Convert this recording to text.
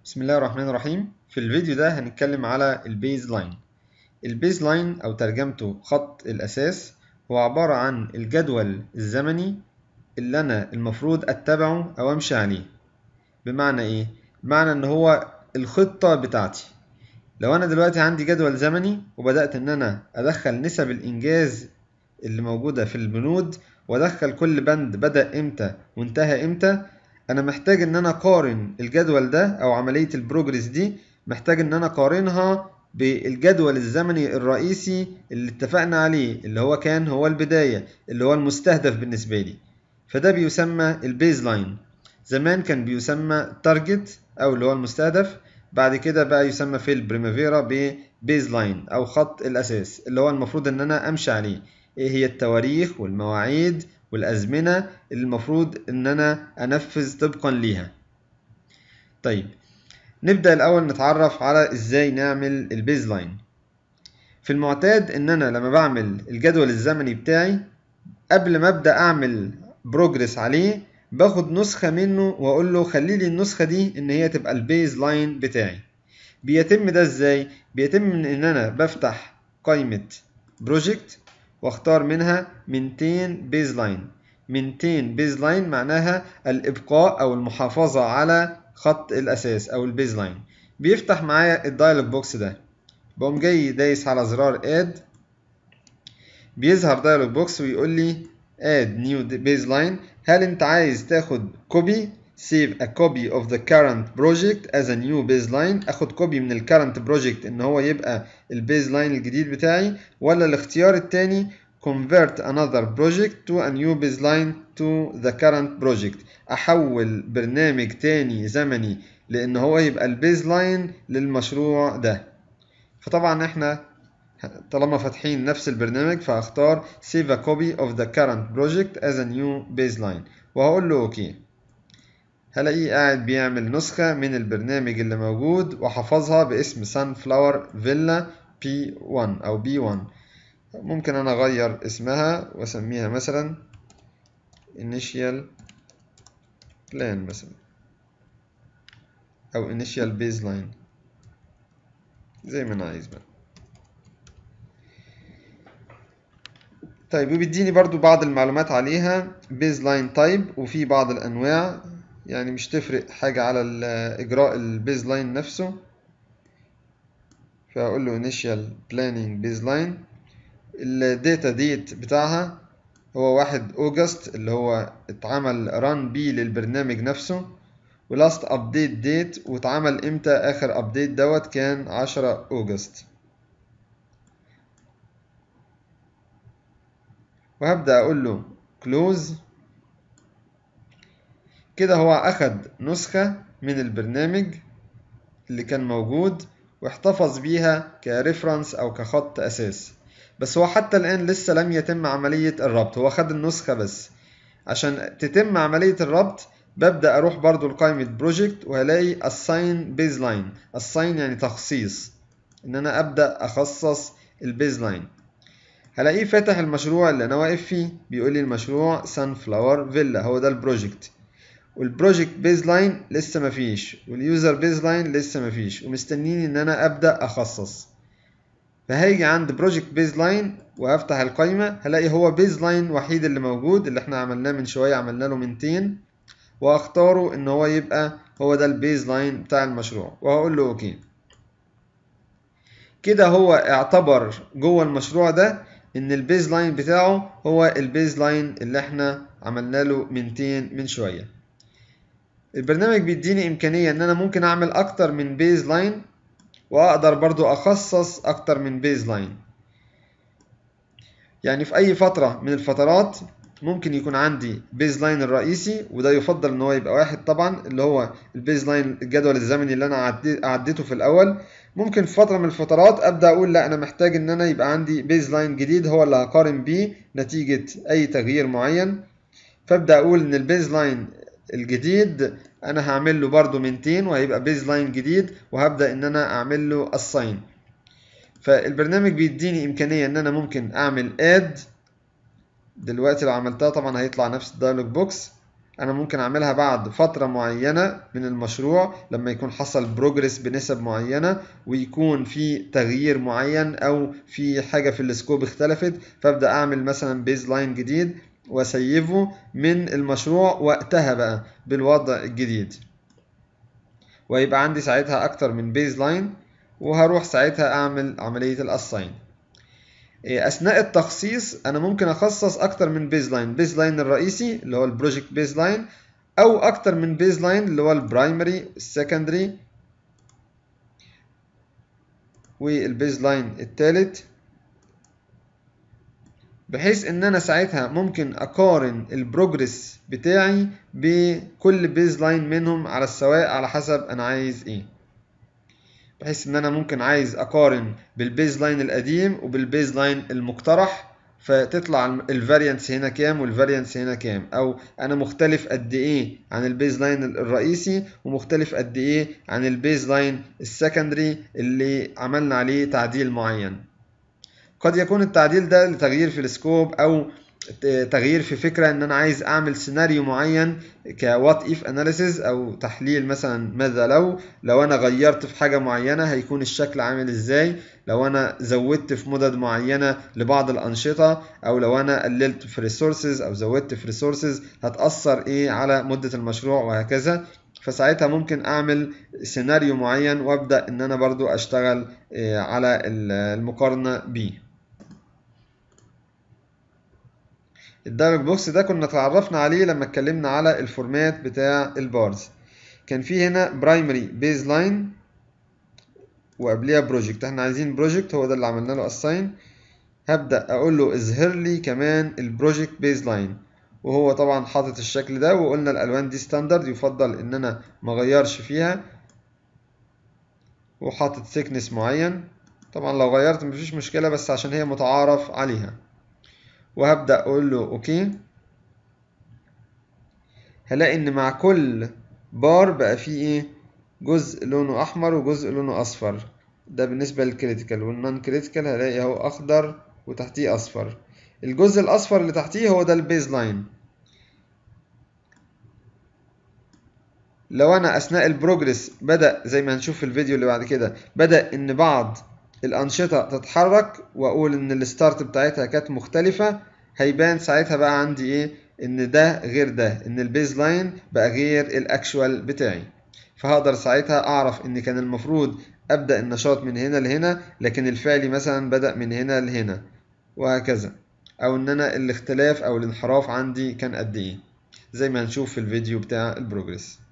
بسم الله الرحمن الرحيم في الفيديو ده هنتكلم على البيز لاين البيز لاين أو ترجمته خط الأساس هو عبارة عن الجدول الزمني اللي أنا المفروض أتبعه أو أمشي عليه بمعنى إيه؟ بمعنى إن هو الخطة بتاعتي لو أنا دلوقتي عندي جدول زمني وبدأت إن أنا أدخل نسب الإنجاز اللي موجودة في البنود وأدخل كل بند بدأ إمتى وانتهى إمتى انا محتاج ان انا اقارن الجدول ده او عملية البروجرس دي محتاج ان انا اقارنها بالجدول الزمني الرئيسي اللي اتفقنا عليه اللي هو كان هو البداية اللي هو المستهدف بالنسبة لي فده بيسمى البيز لاين زمان كان بيسمى تارجت او اللي هو المستهدف بعد كده بقى يسمى في البريمافيرا ببيز لاين او خط الاساس اللي هو المفروض ان انا امشي عليه ايه هي التواريخ والمواعيد والأزمنة اللي المفروض إن أنا أنفذ طبقا ليها. طيب نبدأ الأول نتعرف على إزاي نعمل البيز لاين. في المعتاد إن أنا لما بعمل الجدول الزمني بتاعي قبل ما أبدأ أعمل بروجرس عليه باخد نسخة منه وأقول له خلي لي النسخة دي إن هي تبقى البيز لاين بتاعي. بيتم ده إزاي؟ بيتم إن أنا بفتح قائمة بروجكت واختار منها 200 بيز لاين 200 بيز لاين معناها الابقاء او المحافظه على خط الاساس او البيز لاين بيفتح معايا الدايلوج بوكس ده بقوم جاي دايس على زرار اد بيظهر دايلوج بوكس ويقول لي اد نيو بيز لاين هل انت عايز تاخد كوبي save a copy of the current project as a new baseline اخد كوبي من الكرنت project ان هو يبقى البيز لاين الجديد بتاعي ولا الاختيار التاني convert another project to a new baseline to the current project احول برنامج تاني زمني لان هو يبقى البيز لاين للمشروع ده فطبعا احنا طالما فاتحين نفس البرنامج فاختار save a copy of the current project as a new baseline وهقول له اوكي okay. هلاقيه قاعد بيعمل نسخة من البرنامج اللي موجود وحفظها باسم Sunflower Villa P1 أو B1 ممكن أنا أغير اسمها وأسميها مثلا Initial Plan مثلا أو Initial Baseline زي ما أنا عايز بقى طيب وبيديني برضو بعض المعلومات عليها Baseline Type وفي بعض الأنواع يعني مش تفرق حاجة على إجراء البيز لاين نفسه فأقول له initial planning baseline الداتا ديت بتاعها هو واحد أوجست اللي هو اتعمل ران بي للبرنامج نفسه ولاست أبديت ديت واتعمل امتى آخر أبديت دوت كان عشرة أوجست وهبدأ أقول له close كده هو أخد نسخة من البرنامج اللي كان موجود واحتفظ بيها كريفرنس أو كخط أساس بس هو حتى الآن لسه لم يتم عملية الربط هو خد النسخة بس عشان تتم عملية الربط ببدأ أروح برضو لقائمة بروجكت وهلاقي assign baseline assign يعني تخصيص إن أنا أبدأ أخصص البيز لاين هلاقيه فاتح المشروع اللي أنا واقف فيه بيقول لي المشروع sunflower villa هو ده البروجكت والبروجكت بيز لاين لسه مفيش واليوزر بيز لاين لسه مفيش ومستنيني ان انا ابدا اخصص فهيجي عند بروجكت بيز لاين وهفتح القائمه هلاقي هو بيز لاين وحيد اللي موجود اللي احنا عملناه من شويه عملنا له 200 واختاره ان هو يبقى هو ده البيز لاين بتاع المشروع وهقول له اوكي كده هو اعتبر جوه المشروع ده ان البيز لاين بتاعه هو البيز لاين اللي احنا عملنا له 200 من شويه البرنامج بيديني إمكانية إن أنا ممكن أعمل أكتر من بيز لاين وأقدر برضو أخصص أكتر من بيز لاين يعني في أي فترة من الفترات ممكن يكون عندي بيز لاين الرئيسي وده يفضل إن هو يبقى واحد طبعا اللي هو البيز لاين الجدول الزمني اللي أنا عديته في الأول ممكن في فترة من الفترات أبدأ أقول لا أنا محتاج إن أنا يبقى عندي بيز لاين جديد هو اللي هقارن بيه نتيجة أي تغيير معين فأبدأ أقول إن البيز لاين الجديد انا هعمل له برضو 200 وهيبقى بيز لاين جديد وهبدا ان انا اعمل له الساين فالبرنامج بيديني امكانيه ان انا ممكن اعمل اد دلوقتي لو عملتها طبعا هيطلع نفس الدايلوج بوكس انا ممكن اعملها بعد فترة معينة من المشروع لما يكون حصل بروجرس بنسب معينة ويكون في تغيير معين او في حاجة في السكوب اختلفت فابدأ اعمل مثلا بيز لاين جديد واسيفه من المشروع وقتها بقى بالوضع الجديد ويبقى عندي ساعتها اكتر من بيز لاين وهروح ساعتها اعمل عملية الاساين اثناء التخصيص انا ممكن اخصص اكتر من بيز لاين بيز لاين الرئيسي اللي هو البروجكت بيز لاين او اكتر من بيز لاين اللي هو البرايمري السكندري والبيز لاين الثالث بحيث ان انا ساعتها ممكن اقارن البروجرس بتاعي بكل بيز لاين منهم على السواء على حسب انا عايز ايه بحيث ان انا ممكن عايز اقارن بالبيز لاين القديم وبالبيز لاين المقترح فتطلع الفاريانس هنا كام والفاريانس هنا كام او انا مختلف قد ايه عن البيز لاين الرئيسي ومختلف قد ايه عن البيز لاين السكندري اللي عملنا عليه تعديل معين قد يكون التعديل ده لتغيير في السكوب او تغيير في فكرة ان انا عايز اعمل سيناريو معين كوات اف اناليسيز او تحليل مثلا ماذا لو لو انا غيرت في حاجة معينة هيكون الشكل عامل ازاي لو انا زودت في مدد معينة لبعض الانشطة او لو انا قللت في ريسورسز او زودت في ريسورسز هتأثر ايه على مدة المشروع وهكذا فساعتها ممكن اعمل سيناريو معين وابدأ ان انا برضو اشتغل على المقارنة بيه الدايلوج بوكس ده كنا اتعرفنا عليه لما اتكلمنا على الفورمات بتاع البارز كان في هنا برايمري بيز لاين وقبليها بروجكت احنا عايزين بروجكت هو ده اللي عملنا له اساين هبدا اقول له اظهر لي كمان البروجكت بيز لاين وهو طبعا حاطط الشكل ده وقلنا الالوان دي ستاندرد يفضل ان انا ما اغيرش فيها وحاطط ثيكنس معين طبعا لو غيرت مفيش مشكله بس عشان هي متعارف عليها وهبدأ أقول له أوكي هلاقي إن مع كل بار بقى فيه إيه جزء لونه أحمر وجزء لونه أصفر ده بالنسبة للكريتيكال والنون كريتيكال هلاقي أهو أخضر وتحتيه أصفر الجزء الأصفر اللي تحتيه هو ده البيز لاين لو أنا أثناء البروجرس بدأ زي ما هنشوف في الفيديو اللي بعد كده بدأ إن بعض الأنشطة تتحرك وأقول إن الستارت بتاعتها كانت مختلفة هيبان ساعتها بقى عندي إيه إن ده غير ده إن البيز لاين بقى غير الأكشوال بتاعي فهقدر ساعتها أعرف إن كان المفروض أبدأ النشاط من هنا لهنا لكن الفعلي مثلا بدأ من هنا لهنا وهكذا أو إن أنا الاختلاف أو الانحراف عندي كان قد إيه زي ما هنشوف في الفيديو بتاع البروجرس